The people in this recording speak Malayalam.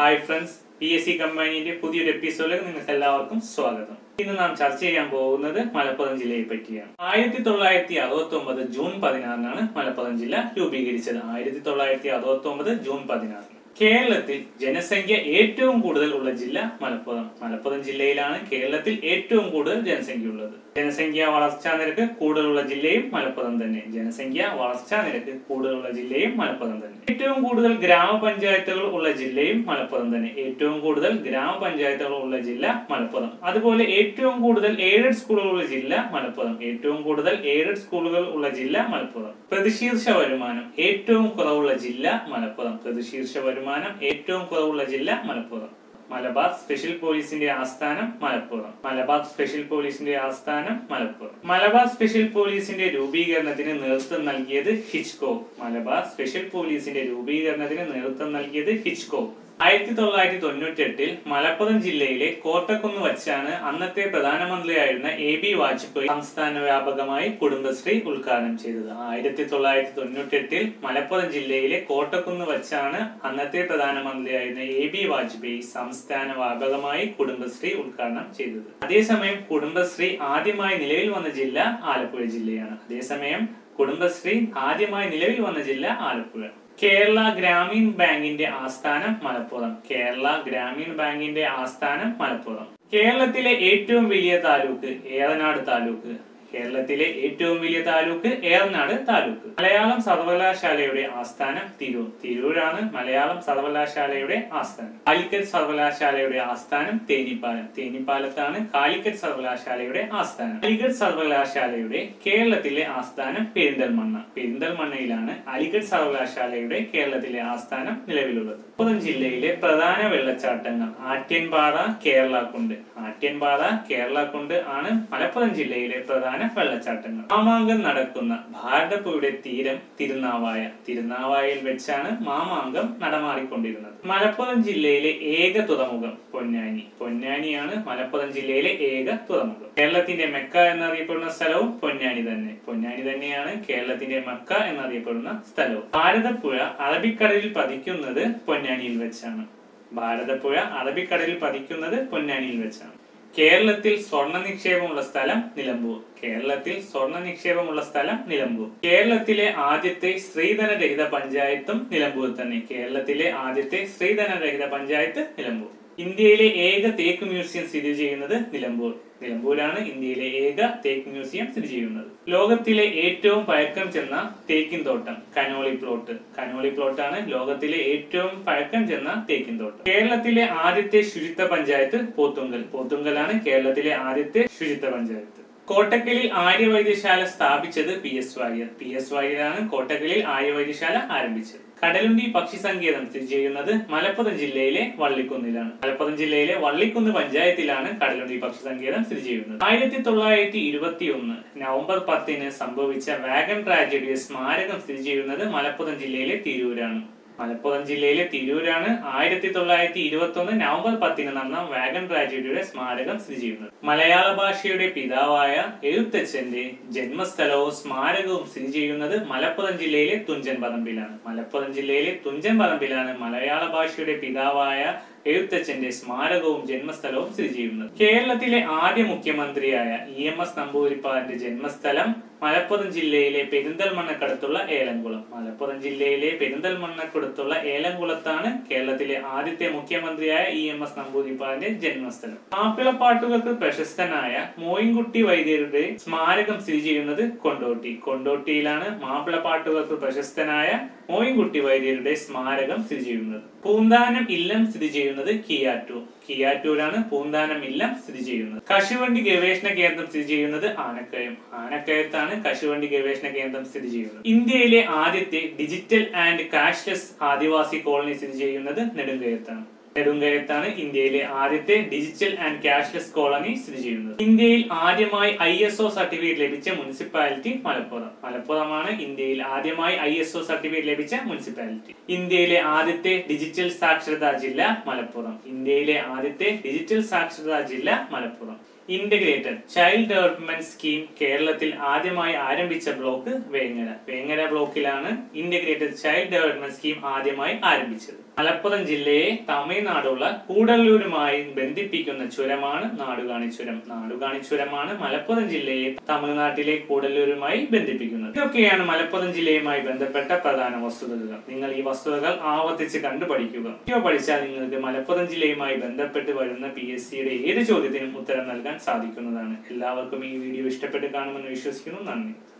hi friends P S C കമ്പനിയുടെ പുതിയൊരു എപ്പിസോഡിലേക്ക് നിങ്ങൾക്ക് എല്ലാവർക്കും സ്വാഗതം ഇന്ന് നാം ചർച്ച ചെയ്യാൻ പോകുന്നത് മലപ്പുറം ജില്ലയെ പറ്റിയാണ് ആയിരത്തി തൊള്ളായിരത്തി അറുപത്തി ഒമ്പത് ജൂൺ പതിനാറിനാണ് മലപ്പുറം ജില്ല രൂപീകരിച്ചത് ആയിരത്തി തൊള്ളായിരത്തി അറുപത്തി ഒമ്പത് ജൂൺ പതിനാറിന് കേരളത്തിൽ ജനസംഖ്യ ഏറ്റവും കൂടുതൽ ഉള്ള ജില്ല മലപ്പുറം മലപ്പുറം ജില്ലയിലാണ് കേരളത്തിൽ ഏറ്റവും കൂടുതൽ ജനസംഖ്യ ഉള്ളത് ജനസംഖ്യ വളർച്ചാ നിരക്ക് കൂടുതലുള്ള ജില്ലയും മലപ്പുറം തന്നെ ജനസംഖ്യ വളർച്ചാ നിരക്ക് കൂടുതലുള്ള ജില്ലയും മലപ്പുറം തന്നെ ഏറ്റവും കൂടുതൽ ഗ്രാമപഞ്ചായത്തുകൾ ഉള്ള ജില്ലയും മലപ്പുറം തന്നെ ഏറ്റവും കൂടുതൽ ഗ്രാമപഞ്ചായത്തുകൾ ഉള്ള ജില്ല മലപ്പുറം അതുപോലെ ഏറ്റവും കൂടുതൽ എയ്ഡഡ് സ്കൂളുകൾ ഉള്ള ജില്ല മലപ്പുറം ഏറ്റവും കൂടുതൽ എയ്ഡഡ് സ്കൂളുകൾ ഉള്ള ജില്ല മലപ്പുറം പ്രതിശീർഷ വരുമാനം ഏറ്റവും കുറവുള്ള ജില്ല മലപ്പുറം പ്രതിശീർഷ വരുമാനം ഏറ്റവും കുറവുള്ള ജില്ല മലപ്പുറം മലബാർ സ്പെഷ്യൽ പോലീസിന്റെ ആസ്ഥാനം മലപ്പുറം മലബാർ സ്പെഷ്യൽ പോലീസിന്റെ ആസ്ഥാനം മലപ്പുറം മലബാർ സ്പെഷ്യൽ പോലീസിന്റെ രൂപീകരണത്തിന് നേതൃത്വം നൽകിയത് ഹിച്ച്കോക്ക് മലബാർ സ്പെഷ്യൽ പോലീസിന്റെ രൂപീകരണത്തിന് നേതൃത്വം നൽകിയത് ഹിച്ച്കോക്ക് ആയിരത്തി തൊള്ളായിരത്തി തൊണ്ണൂറ്റി എട്ടിൽ മലപ്പുറം ജില്ലയിലെ കോട്ടക്കുന്ന് വച്ചാണ് അന്നത്തെ പ്രധാനമന്ത്രിയായിരുന്ന എ ബി വാജ്പേയി സംസ്ഥാന വ്യാപകമായി കുടുംബശ്രീ ഉദ്ഘാടനം ചെയ്തത് ആയിരത്തി തൊള്ളായിരത്തി തൊണ്ണൂറ്റി എട്ടിൽ മലപ്പുറം ജില്ലയിലെ കോട്ടക്കുന്ന് വച്ചാണ് അന്നത്തെ പ്രധാനമന്ത്രിയായിരുന്ന എ ബി വാജ്പേയി സംസ്ഥാന വ്യാപകമായി കുടുംബശ്രീ ഉദ്ഘാടനം ചെയ്തത് അതേസമയം കുടുംബശ്രീ ആദ്യമായി നിലവിൽ വന്ന ജില്ല ആലപ്പുഴ ജില്ലയാണ് അതേസമയം കുടുംബശ്രീ ആദ്യമായി നിലവിൽ വന്ന ജില്ല ആലപ്പുഴ കേരള ഗ്രാമീൺ ബാങ്കിന്റെ ആസ്ഥാനം മലപ്പുറം കേരള ഗ്രാമീൺ ബാങ്കിന്റെ ആസ്ഥാനം മലപ്പുറം കേരളത്തിലെ ഏറ്റവും വലിയ താലൂക്ക് ഏറനാട് താലൂക്ക് കേരളത്തിലെ ഏറ്റവും വലിയ താലൂക്ക് ഏറനാട് താലൂക്ക് മലയാളം സർവകലാശാലയുടെ ആസ്ഥാനം തിരൂർ തിരൂരാണ് മലയാളം സർവകലാശാലയുടെ ആസ്ഥാനം കാലിക്കറ്റ് സർവകലാശാലയുടെ ആസ്ഥാനം തേനിപ്പാലം തേനിപ്പാലത്താണ് കാലിക്കറ്റ് സർവകലാശാലയുടെ ആസ്ഥാനം അലിഗഡ് സർവകലാശാലയുടെ കേരളത്തിലെ ആസ്ഥാനം പെരിന്തൽമണ്ണ പെരിന്തൽമണ്ണയിലാണ് അലിഗഡ് സർവകലാശാലയുടെ കേരളത്തിലെ ആസ്ഥാനം നിലവിലുള്ളത് മലപ്പുറം ജില്ലയിലെ പ്രധാന വെള്ളച്ചാട്ടങ്ങൾ ആട്യൻപാറ കേരളക്കുണ്ട് ആട്യൻപാറ കേരളക്കുണ്ട് ആണ് മലപ്പുറം ജില്ലയിലെ പ്രധാന വെള്ളച്ചാട്ടങ്ങൾ മാമാങ്കം നടക്കുന്ന ഭാരതപ്പുഴയുടെ തീരം തിരുനാവായ തിരുനാവായയിൽ വെച്ചാണ് മാമാങ്കം നടമാറിക്കൊണ്ടിരുന്നത് മലപ്പുറം ജില്ലയിലെ ഏക തുറമുഖം പൊന്നാനി പൊന്നാനിയാണ് മലപ്പുറം ജില്ലയിലെ ഏക തുറമുഖം കേരളത്തിന്റെ മെക്ക എന്നറിയപ്പെടുന്ന സ്ഥലവും പൊന്നാനി തന്നെ പൊന്നാനി തന്നെയാണ് കേരളത്തിന്റെ മക്ക എന്നറിയപ്പെടുന്ന സ്ഥലവും ഭാരതപ്പുഴ അറബിക്കടലിൽ പതിക്കുന്നത് പൊന്നാനിയിൽ വെച്ചാണ് ഭാരതപ്പുഴ അറബിക്കടലിൽ പതിക്കുന്നത് പൊന്നാനിയിൽ വെച്ചാണ് കേരളത്തിൽ സ്വർണ്ണ നിക്ഷേപമുള്ള സ്ഥലം നിലമ്പൂർ കേരളത്തിൽ സ്വർണ്ണ നിക്ഷേപമുള്ള സ്ഥലം നിലമ്പൂർ കേരളത്തിലെ ആദ്യത്തെ സ്ത്രീധനരഹിത പഞ്ചായത്തും നിലമ്പൂർ തന്നെ കേരളത്തിലെ ആദ്യത്തെ സ്ത്രീധനരഹിത പഞ്ചായത്ത് നിലമ്പൂർ ഇന്ത്യയിലെ ഏക തേക്ക് മ്യൂസിയം സ്ഥിതി ചെയ്യുന്നത് നിലമ്പൂർ നിലമ്പൂരാണ് ഇന്ത്യയിലെ ഏക തേക്ക് മ്യൂസിയം സ്ഥിതി ചെയ്യുന്നത് ലോകത്തിലെ ഏറ്റവും പഴക്കം ചെന്ന തേക്കിൻ തോട്ടം കനോളി പ്ലോട്ട് കനോളി പ്ലോട്ടാണ് ലോകത്തിലെ ഏറ്റവും പഴക്കം ചെന്ന തേക്കിൻ തോട്ടം കേരളത്തിലെ ആദ്യത്തെ ശുചിത്വ പഞ്ചായത്ത് പോത്തുങ്കൽ പോത്തുങ്കലാണ് കേരളത്തിലെ ആദ്യത്തെ ശുചിത്വ പഞ്ചായത്ത് കോട്ടക്കലിൽ ആര്യവൈദ്യശാല സ്ഥാപിച്ചത് P S Warrier P S വാര്യരാണ് കോട്ടക്കലിൽ ആര്യവൈദ്യശാല ആരംഭിച്ചത് കടലുണ്ടി പക്ഷി സങ്കേതം സ്ഥിതി ചെയ്യുന്നത് മലപ്പുറം ജില്ലയിലെ വള്ളിക്കുന്നിലാണ് മലപ്പുറം ജില്ലയിലെ വള്ളിക്കുന്ന് പഞ്ചായത്തിലാണ് കടലുണ്ടി പക്ഷി സങ്കേതം സ്ഥിതി ചെയ്യുന്നത് ആയിരത്തി തൊള്ളായിരത്തി ഇരുപത്തി ഒന്ന് നവംബർ പത്തിന് സംഭവിച്ച വാഗൺ ട്രാജഡിയുടെ സ്മാരകം സ്ഥിതി ചെയ്യുന്നത് മലപ്പുറം ജില്ലയിലെ തിരൂരാണ് മലപ്പുറം ജില്ലയിലെ തിരൂരാണ് ആയിരത്തി തൊള്ളായിരത്തി ഇരുപത്തി ഒന്ന് നവംബർ പത്തിന് നടന്ന വാഗൺ ട്രാജഡിയുടെ സ്മാരകം സ്ഥിതി ചെയ്യുന്നത് മലയാള ഭാഷയുടെ പിതാവായ എഴുത്തച്ഛന്റെ ജന്മസ്ഥലവും സ്മാരകവും സ്ഥിതി ചെയ്യുന്നത് മലപ്പുറം ജില്ലയിലെ തുഞ്ചൻ പറമ്പിലാണ് മലപ്പുറം ജില്ലയിലെ തുഞ്ചൻ പറമ്പിലാണ് മലയാള ഭാഷയുടെ പിതാവായ എഴുത്തച്ഛന്റെ സ്മാരകവും ജന്മസ്ഥലവും സ്ഥിതി ചെയ്യുന്നത് കേരളത്തിലെ ആദ്യ മുഖ്യമന്ത്രിയായ ഇ എം എസ് നമ്പൂതിരിപ്പാടിന്റെ ജന്മസ്ഥലം മലപ്പുറം ജില്ലയിലെ പെരിന്തൽമണ്ണക്കടുത്തുള്ള ഏലംകുളം മലപ്പുറം ജില്ലയിലെ പെരിന്തൽമണ്ണക്കടുത്തുള്ള ഏലംകുളത്താണ് കേരളത്തിലെ ആദ്യത്തെ മുഖ്യമന്ത്രിയായ ഇ എം എസ് നമ്പൂതിരിപ്പാടിന്റെ ജന്മസ്ഥലം മാപ്പിളപ്പാട്ടുകൾക്ക് പ്രശസ്തനായ മോയിൻകുട്ടി വൈദ്യരുടെ സ്മാരകം സ്ഥിതി ചെയ്യുന്നത് കൊണ്ടോട്ടി കൊണ്ടോട്ടിയിലാണ് മാപ്പിളപ്പാട്ടുകൾക്ക് പ്രശസ്തനായ മോയിൻകുട്ടി വൈദ്യരുടെ സ്മാരകം സ്ഥിതി ചെയ്യുന്നത് പൂന്താനം ഇല്ലം സ്ഥിതി ചെയ്യുന്നത് കിയാറ്റൂർ കിയാറ്റൂരാണ് പൂന്താനം ഇല്ലം സ്ഥിതി ചെയ്യുന്നത് കശുവണ്ടി ഗവേഷണ കേന്ദ്രം സ്ഥിതി ചെയ്യുന്നത് ആനക്കയം ആനക്കയത്താണ് കശുവണ്ടി ഗവേഷണ കേന്ദ്രം സ്ഥിതി ചെയ്യുന്നത് ഇന്ത്യയിലെ ആദ്യത്തെ digital and cashless adivasi colony സ്ഥിതി ചെയ്യുന്നത് നെടുങ്കയത്താണ് നെടുങ്കയത്താണ് ഇന്ത്യയിലെ ആദ്യത്തെ ഡിജിറ്റൽ ആൻഡ് ക്യാഷ്ലെസ് കോളനി സ്ഥിതി ചെയ്യുന്നത് ഇന്ത്യയിൽ ആദ്യമായി ഐ എസ് ഒ സർട്ടിഫിക്കറ്റ് ലഭിച്ച മുനിസിപ്പാലിറ്റി മലപ്പുറം മലപ്പുറമാണ് ഇന്ത്യയിൽ ആദ്യമായി ഐ എസ് ഒ സർട്ടിഫിക്കറ്റ് ലഭിച്ച മുനിസിപ്പാലിറ്റി ഇന്ത്യയിലെ ആദ്യത്തെ ഡിജിറ്റൽ സാക്ഷരതാ ജില്ല മലപ്പുറം ഇന്ത്യയിലെ ആദ്യത്തെ ഡിജിറ്റൽ സാക്ഷരതാ ജില്ല Malappuram integrated child development scheme കേരളത്തിൽ ആദ്യമായി ആരംഭിച്ച ബ്ലോക്ക് വേങ്ങര വേങ്ങര ബ്ലോക്കിലാണ് ഇന്റഗ്രേറ്റഡ് ചൈൽഡ് ഡെവലപ്മെന്റ് സ്കീം ആദ്യമായി ആരംഭിച്ചത് മലപ്പുറം ജില്ലയെ തമിഴ്നാടുള്ള കൂടല്ലൂരുമായി ബന്ധിപ്പിക്കുന്ന ചുരമാണ് നാടുകാണി ചുരം നാടുകാണി ചുരമാണ് മലപ്പുറം ജില്ലയെ തമിഴ്നാട്ടിലെ കൂടല്ലൂരുമായി ബന്ധിപ്പിക്കുന്നത് ഇതൊക്കെയാണ് മലപ്പുറം ജില്ലയുമായി ബന്ധപ്പെട്ട പ്രധാന വസ്തുതകൾ നിങ്ങൾ ഈ വസ്തുതകൾ ആവർത്തിച്ച് കണ്ടു പഠിക്കുക ഇവ പഠിച്ചാൽ നിങ്ങൾക്ക് മലപ്പുറം ജില്ലയുമായി ബന്ധപ്പെട്ട് വരുന്ന പി എസ് സിയുടെ ഏത് ചോദ്യത്തിനും ഉത്തരം നൽകാൻ സാധിക്കുന്നതാണ് എല്ലാവർക്കും ഈ വീഡിയോ ഇഷ്ടപ്പെട്ട് കാണുമെന്ന് വിശ്വസിക്കുന്നു നന്ദി